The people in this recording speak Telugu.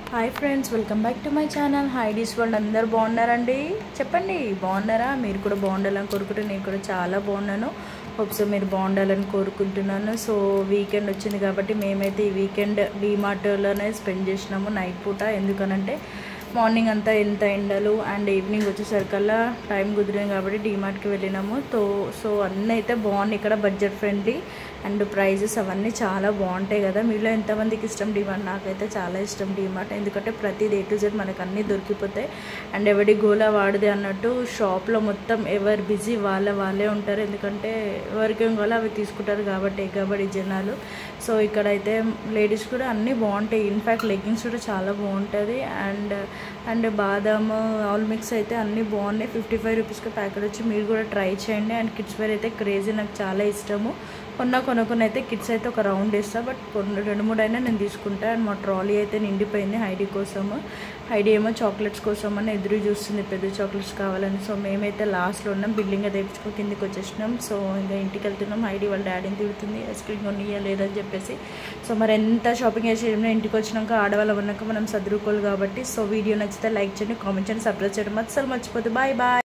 hi friends welcome back to my channel hi this world అందరు బాగున్నారండి చెప్పండి బాగున్నారా మీరు కూడా బాగుండాలని కోరుకుంటే నేను కూడా చాలా బాగున్నాను హోప్స్ మీరు బాగుండాలని కోరుకుంటున్నాను సో వీకెండ్ వచ్చింది కాబట్టి మేమైతే ఈ వీకెండ్ డీమార్ట్లోనే స్పెండ్ చేసినాము నైట్ పూట ఎందుకనంటే మార్నింగ్ అంతా ఎంత ఎండలు అండ్ ఈవినింగ్ వచ్చేసరికల్లా టైం కుదిరింది కాబట్టి డీమార్ట్కి వెళ్ళినాము సో సో అన్నీ అయితే బాగున్నాయి ఇక్కడ బడ్జెట్ ఫ్రెండ్లీ అండ్ ప్రైజెస్ అవన్నీ చాలా బాగుంటాయి కదా మీలో ఎంతమందికి ఇష్టం డిమార్ట్ నాకైతే చాలా ఇష్టం డిమార్ట్ ఎందుకంటే ప్రతి డే టు జెడ్ మనకు అన్నీ దొరికిపోతాయి అండ్ ఎవడి గోలా వాడిది అన్నట్టు షాప్లో మొత్తం ఎవరు బిజీ వాళ్ళ వాళ్ళే ఉంటారు ఎందుకంటే ఎవరికి ఏం కావాలో అవి తీసుకుంటారు కాబట్టి ఎగ్గబడి జనాలు సో ఇక్కడైతే లేడీస్ కూడా అన్నీ బాగుంటాయి ఇన్ఫ్యాక్ట్ లెగ్గిన్స్ కూడా చాలా బాగుంటుంది అండ్ అండ్ బాదామ్ ఆల్ మిక్స్ అయితే అన్నీ బాగున్నాయి ఫిఫ్టీ ఫైవ్ రూపీస్కి ప్యాకెట్ వచ్చి మీరు కూడా ట్రై చేయండి అండ్ కిడ్స్ వేర్ అయితే క్రేజీ నాకు చాలా ఇష్టము కొన్న కొనుక్కొని అయితే కిడ్స్ అయితే ఒక రౌండ్ వేస్తా బట్ కొన్ని రెండు మూడు అయినా నేను తీసుకుంటా అండ్ మా ట్రాలీ అయితే నిండిపోయింది హైడీ కోసము హైడీ ఏమో చాక్లెట్స్ కోసం అని ఎదురు చూస్తుంది పెద్ద చాక్లెట్స్ కావాలని సో మేమైతే లాస్ట్లో ఉన్నాం బిల్డింగ్ అది తెప్పించుకో కిందికి వచ్చేసినాం సో ఇంకా ఇంటికి వెళ్తున్నాం హైడీ వాళ్ళ డాడీని తిడుతుంది ఐస్ క్రీమ్ కొనియలేదని చెప్పేసి సో మరి ఎంత షాపింగ్ చేసి ఇంటికి వచ్చినాక ఆడవాళ్ళం ఉన్నాక మనం చదువుకోవాలి కాబట్టి సో వీడియో నచ్చితే లైక్ చేయండి కామెంట్ చేయండి సబ్స్క్రైబ్ చేయడం అస్సలు మర్చిపోతే బాయ్ బాయ్